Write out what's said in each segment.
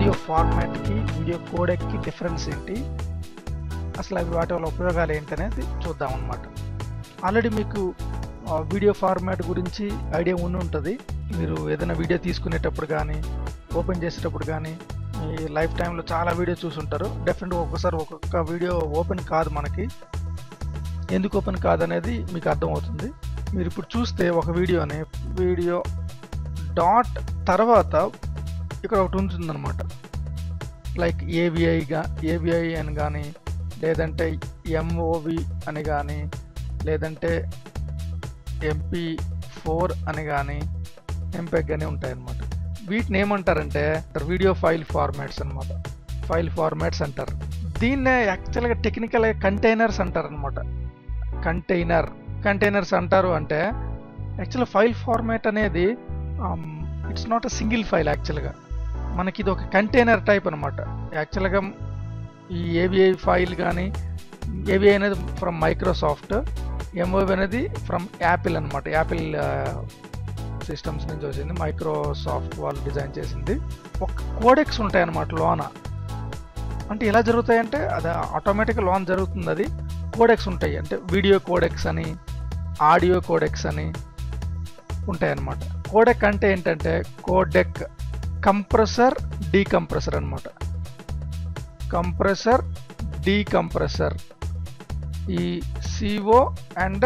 video ఫార్మాట్కి video కోడెక్కి difference ఏంటి అసలు అవి వాటి వల్ల ఉపయోగాలు ఏంటనేది చూద్దాం అనమాట ఆల్రెడీ మీకు ఆ, వీడియో ఫార్మాట్ గురించి ఐడియా ఉండి ఉంటుంది మీరు ఏదైనా వీడియో తీసుకునేటప్పుడు కానీ ఓపెన్ చేసేటప్పుడు కానీ మీ లైఫ్ టైంలో చాలా వీడియో చూసుంటారు డెఫినెట్గా ఒక్కొక్కసారి ఒక్కొక్క వీడియో ఓపెన్ కాదు మనకి ఎందుకు ఓపెన్ కాదనేది మీకు అర్థమవుతుంది మీరు ఇప్పుడు చూస్తే ఒక వీడియోని వీడియో డాట్ తర్వాత ఇక్కడ ఒకటి ఉంటుందన్నమాట లైక్ ఏవిఐగా ఏవిఐ అని కానీ లేదంటే ఎంఓవి అని కానీ లేదంటే ఎంపీ ఫోర్ అని కానీ ఎంపెగ్ అని ఉంటాయన్నమాట వీటిని ఏమంటారంటే వీడియో ఫైల్ ఫార్మాట్స్ అన్నమాట ఫైల్ ఫార్మాట్స్ అంటారు దీన్నే యాక్చువల్గా టెక్నికల్గా కంటైనర్స్ అంటారు అనమాట కంటైనర్ కంటైనర్స్ అంటారు అంటే యాక్చువల్గా ఫైల్ ఫార్మాట్ అనేది it's not a single file యాక్చువల్గా మనకి ఇది ఒక కంటైనర్ టైప్ అనమాట యాక్చువల్గా ఈ ఏవిఐ ఫైల్ కానీ ఏవిఐ అనేది ఫ్రమ్ మైక్రోసాఫ్ట్ ఎంఓవి అనేది ఫ్రమ్ యాపిల్ అనమాట యాపిల్ సిస్టమ్స్ నుంచి వచ్చింది మైక్రోసాఫ్ట్ వాళ్ళు డిజైన్ చేసింది ఒక కోడెక్స్ ఉంటాయి అన్నమాట లోన అంటే ఎలా జరుగుతాయంటే అది ఆటోమేటిక్గా లోన్ జరుగుతుంది అది కోడెక్స్ ఉంటాయి అంటే వీడియో కోడెక్స్ అని ఆడియో కోడెక్స్ అని ఉంటాయి అన్నమాట కోడెక్ అంటే ఏంటంటే కోడెక్ కంప్రెసర్ డీకంప్రెసర్ అనమాట కంప్రెసర్ డీకంప్రెసర్ ఈ సిఓ అండ్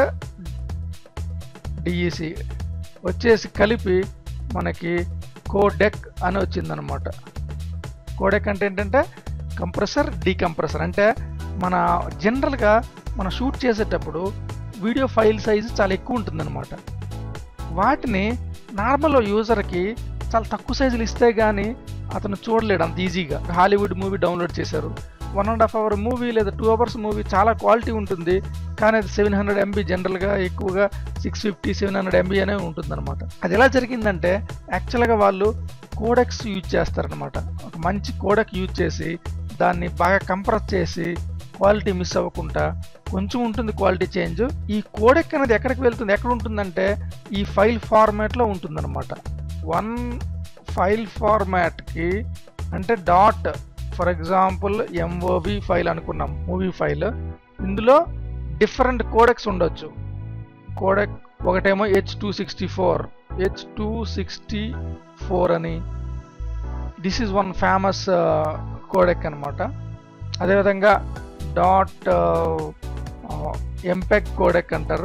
డిఈసి వచ్చేసి కలిపి మనకి కోడెక్ అని వచ్చిందనమాట కోడెక్ అంటే ఏంటంటే కంప్రెసర్ డీకంప్రెసర్ అంటే మన జనరల్గా మనం షూట్ చేసేటప్పుడు వీడియో ఫైల్ సైజు చాలా ఎక్కువ ఉంటుందన్నమాట వాటిని నార్మల్ యూజర్కి చాలా తక్కువ సైజులు ఇస్తే కానీ అతను చూడలేడు అంత ఈజీగా హాలీవుడ్ మూవీ డౌన్లోడ్ చేశారు one and half hour movie లేదా టూ అవర్స్ మూవీ చాలా క్వాలిటీ ఉంటుంది కానీ అది సెవెన్ హండ్రెడ్ ఎంబీ జనరల్గా ఎక్కువగా six fifty seven hundred MB అనే ఉంటుందన్నమాట అది ఎలా జరిగిందంటే యాక్చువల్గా వాళ్ళు కోడెక్స్ యూజ్ చేస్తారనమాట ఒక మంచి కోడెక్ యూజ్ చేసి దాన్ని బాగా కంప్రెస్ చేసి క్వాలిటీ మిస్ అవ్వకుండా కొంచెం ఉంటుంది క్వాలిటీ చేంజ్ ఈ కోడెక్ అనేది ఎక్కడికి వెళ్తుంది ఎక్కడ ఉంటుందంటే ఈ ఫైల్ ఫార్మాట్లో ఉంటుందన్నమాట వన్ ఫైల్ ఫార్మాట్కి అంటే dot for example MOV file అనుకున్నాం మూవీ ఫైల్ ఇందులో డిఫరెంట్ కోడెక్స్ ఉండొచ్చు కోడెక్ ఒకటేమో H two sixty four H two sixty four అని this is one famous codec అనమాట అదేవిధంగా డాట్ ఎంపెగ్ కోడెక్ అంటారు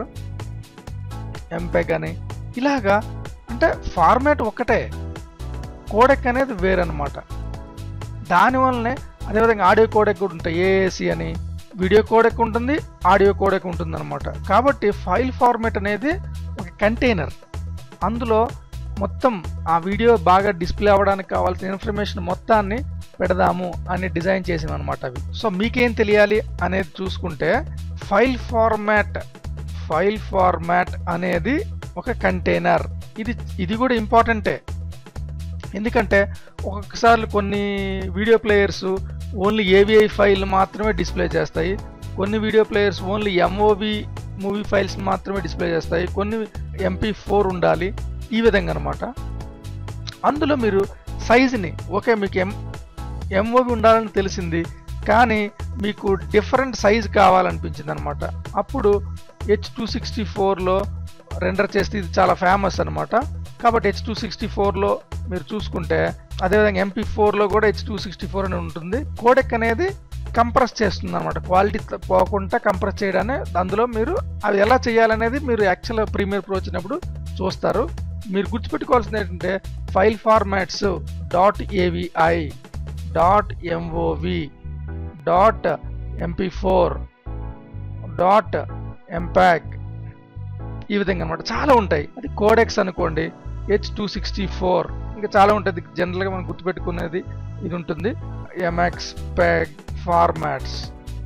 ఎంపెగ్ అని ఇలాగా అంటే ఫార్మాట్ ఒకటే కోడెక్ అనేది వేరనమాట దానివల్లనే అదేవిధంగా ఆడియో కోడెక్ కూడా ఉంటాయి ఏఏసి అని వీడియో కోడెక్ ఉంటుంది ఆడియో కోడెక్ ఉంటుంది అనమాట కాబట్టి ఫైల్ ఫార్మాట్ అనేది ఒక కంటైనర్ అందులో మొత్తం ఆ వీడియో బాగా డిస్ప్లే అవ్వడానికి కావాల్సిన ఇన్ఫర్మేషన్ మొత్తాన్ని పెడదాము అని డిజైన్ చేసాం అనమాట అవి సో మీకేం తెలియాలి అనేది చూసుకుంటే ఫైల్ ఫార్మాట్ ఫైల్ ఫార్మాట్ అనేది ఒక కంటైనర్ ఇది ఇది కూడా ఇంపార్టెంటే ఎందుకంటే ఒక్కొక్కసారి కొన్ని video players only AVI file మాత్రమే డిస్ప్లే చేస్తాయి కొన్ని video players only MOV movie files మాత్రమే డిస్ప్లే చేస్తాయి కొన్ని ఎంపీ ఫోర్ ఉండాలి ఈ విధంగా అనమాట అందులో మీరు సైజుని ఓకే మీకు ఎం ఎంఓవి ఉండాలని తెలిసింది కానీ మీకు డిఫరెంట్ సైజ్ కావాలనిపించింది అనమాట అప్పుడు హెచ్ టూ సిక్స్టీ ఫోర్లో రెండర్ చేస్తే ఇది చాలా ఫేమస్ అనమాట కాబట్టి హెచ్ టూ సిక్స్టీ ఫోర్లో మీరు చూసుకుంటే అదేవిధంగా ఎంపీ ఫోర్లో కూడా హెచ్ టూ సిక్స్టీ ఫోర్ అని ఉంటుంది కోడెక్ అనేది కంప్రెస్ చేస్తుంది అనమాట క్వాలిటీ పోకుండా కంప్రెస్ చేయడాన్ని అందులో మీరు అది ఎలా చేయాలనేది మీరు యాక్చువల్ ప్రీమియర్ ప్రో వచ్చినప్పుడు చూస్తారు మీరు గుర్తుపెట్టుకోవాల్సింది ఏంటంటే file formats dot AVI dot MOV dot MP four dot ఎంపాక్ ఈ విధంగా అనమాట చాలా ఉంటాయి అది కోడెక్స్ అనుకోండి హెచ్ టూ సిక్స్టీ ఫోర్ ఇంకా చాలా ఉంటుంది జనరల్గా మనం గుర్తుపెట్టుకునేది ఇది ఉంటుంది ఎంఎక్స్ ప్యాగ్ ఫార్మాట్స్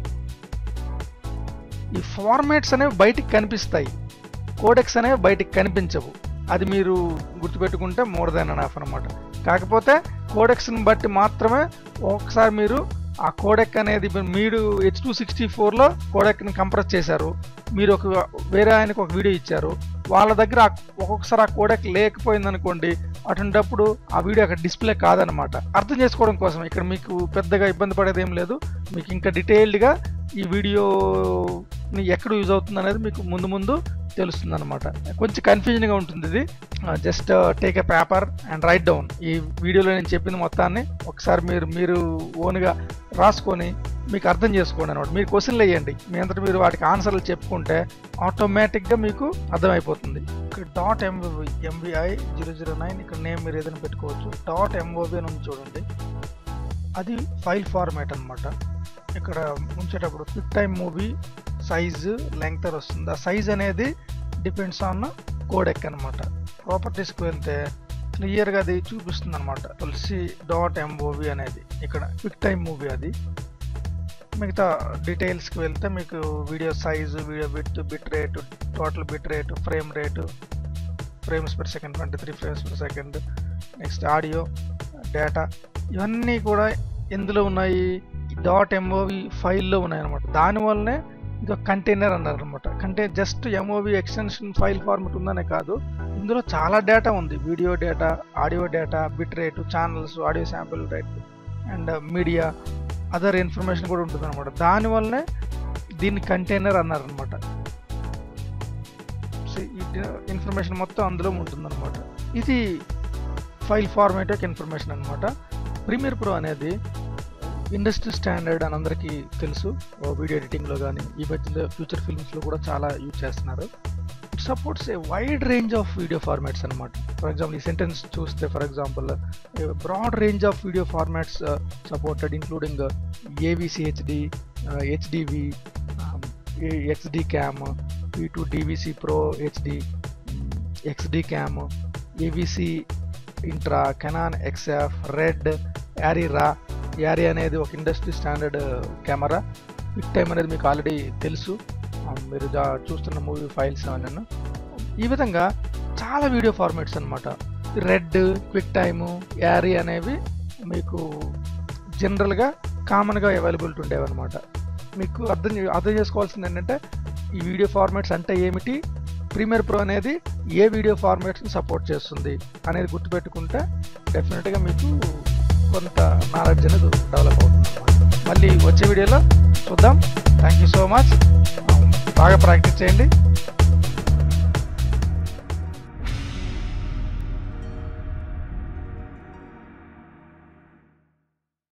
ఈ ఫార్మాట్స్ అనేవి బయటికి కనిపిస్తాయి కోడెక్స్ అనేవి బయటికి కనిపించవు అది మీరు గుర్తుపెట్టుకుంటే మోర్ దెన్ అన్ హాఫ్ అనమాట కాకపోతే కోడెక్స్ని బట్టి మాత్రమే ఒకసారి మీరు ఆ కోడెక్ అనేది మీరు హెచ్ టూ సిక్స్టీ ఫోర్లో కోడెక్ని కంప్రెస్ చేశారు మీరు ఒక వేరే ఆయనకు ఒక వీడియో ఇచ్చారు వాళ్ళ దగ్గర ఒక్కొక్కసారి ఆ కోడెక్ లేకపోయింది అనుకోండి అటువంటిప్పుడు ఆ వీడియో అక్కడ డిస్ప్లే కాదనమాట అర్థం చేసుకోవడం కోసం ఇక్కడ మీకు పెద్దగా ఇబ్బంది పడేది ఏం లేదు మీకు ఇంకా డీటెయిల్డ్గా ఈ వీడియోని ఎక్కడ యూజ్ అవుతుంది అనేది మీకు ముందు ముందు తెలుస్తుంది అనమాట కొంచెం కన్ఫ్యూజన్గా ఉంటుంది ఇది just take a paper and write down ఈ వీడియోలో నేను చెప్పింది మొత్తాన్ని ఒకసారి మీరు మీరు ఓన్గా రాసుకొని మీకు అర్థం చేసుకోండి అనమాట మీరు క్వశ్చన్లు వేయండి మీ అంతటా మీరు వాటికి ఆన్సర్లు చెప్పుకుంటే ఆటోమేటిక్గా మీకు అర్థమైపోతుంది ఇక్కడ dot MV MVI zero zero nine ఇక్కడ నేమ్ మీరు ఏదైనా పెట్టుకోవచ్చు డాట్ ఎంఓబి అని ఉంది చూడండి అది ఫైల్ ఫార్మాట్ అనమాట ఇక్కడ ఉంచేటప్పుడు QuickTime movie size length వస్తుంది ఆ సైజ్ అనేది డిపెండ్స్ ఆన్ కోడెక్ అనమాట ప్రాపర్టీస్కి వెళ్తే క్లియర్గా అది చూపిస్తుంది అనమాట తులసి డాట్ ఎంఓవి అనేది ఇక్కడ క్విక్ టైమ్ మూవీ అది మిగతా డీటెయిల్స్కి వెళ్తే మీకు video size video bit bit rate total bit rate frame rate frames per second twenty three frames per second next audio data ఇవన్నీ కూడా ఎందులో ఉన్నాయి డాట్ ఎంఓవి ఫైల్లో ఉన్నాయి అనమాట దానివల్లనే ఇది ఒక కంటైనర్ అన్నారు అనమాట అంటే just MOV extension file format ఉందనే కాదు ఇందులో చాలా డేటా ఉంది video data audio data bit rate channels audio sample rate and media other information కూడా ఉంటుంది అనమాట దానివల్లనే దీన్ని కంటైనర్ అన్నారు అనమాట ఇన్ఫర్మేషన్ మొత్తం అందులో ఉంటుందన్నమాట ఇది ఫైల్ ఫార్మేట్ యొక్క ఇన్ఫర్మేషన్ అనమాట ప్రీమియర్ ప్రో అనేది ఇండస్ట్రీ స్టాండర్డ్ అని అందరికీ తెలుసు వీడియో ఎడిటింగ్లో కానీ ఈ మధ్యలో ఫ్యూచర్ ఫిల్మ్స్లో కూడా చాలా యూజ్ చేస్తున్నారు it supports a wide range of video formats అనమాట ఫర్ ఎగ్జాంపుల్ ఈ సెంటెన్స్ చూస్తే for example broad range of video formats supported including AVC HD HDV XDCAM P two DVC pro HD XDCAM AVC intra Canon XF RED యారీరా ARRI అనేది ఒక industry standard camera QuickTime అనేది మీకు already తెలుసు మీరు చూస్తున్న movie files అవన్నీ ఈ విధంగా చాలా వీడియో ఫార్మాట్స్ అనమాట రెడ్ క్విక్ టైము యారీ అనేవి మీకు జనరల్గా కామన్గా అవైలబిలిటీ ఉండేవి అనమాట మీకు అర్థం అర్థం చేసుకోవాల్సింది ఏంటంటే ఈ వీడియో ఫార్మాట్స్ అంటే ఏమిటి ప్రీమియర్ ప్రో అనేది ఏ వీడియో ఫార్మాట్స్ని సపోర్ట్ చేస్తుంది అనేది గుర్తుపెట్టుకుంటే డెఫినెట్గా మీకు కొంత నాలెడ్జ్ అనేది డెవలప్ అవుతుంది మళ్ళీ వచ్చే వీడియోలో చూద్దాం థ్యాంక్ యూ సో మచ్ బాగా ప్రాక్టీస్ చేయండి